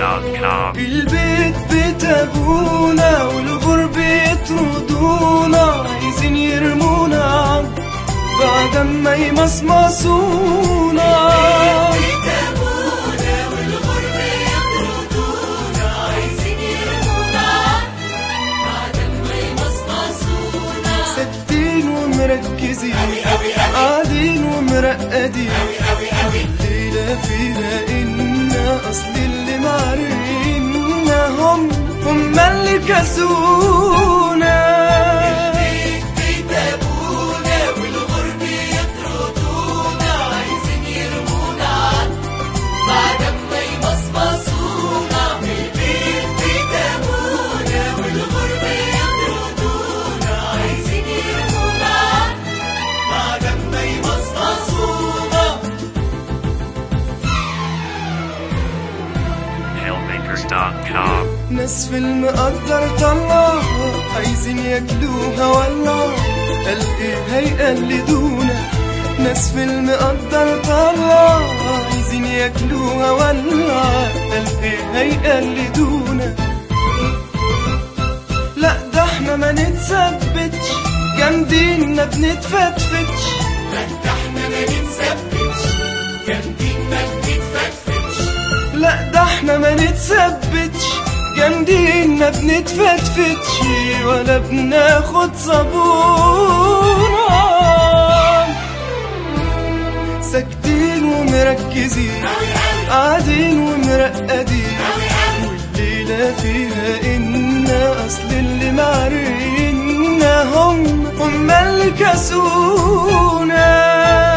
HowMakerS.com. البيت بيت ابونا والغرب يطردونا عايزين يرمونا بعد ما يمصمصونا ثابتين ومركزين قاعدين ومرقدين الليلة فيها إنا أصل اللي معرفنا هم هم اللي كسونا HowMakerS.com. ناس في المقدر طلع عايزين ياكلوها ولا قال ايه هيقلدونا ناس في المقدر طلع عايزين ياكلوها ولا قال ايه هيقلدونا لا ده احنا ما نتثبتش جامدين ما بنتفتفتش لا ده احنا ما نتثبتش جامدين ما بنتفتفتش ولا بناخد صابونة ساكتين ومركزين قاعدين ومرقدين والليلة فيها إنا أصل اللي معرفنا هم هم اللي كسونا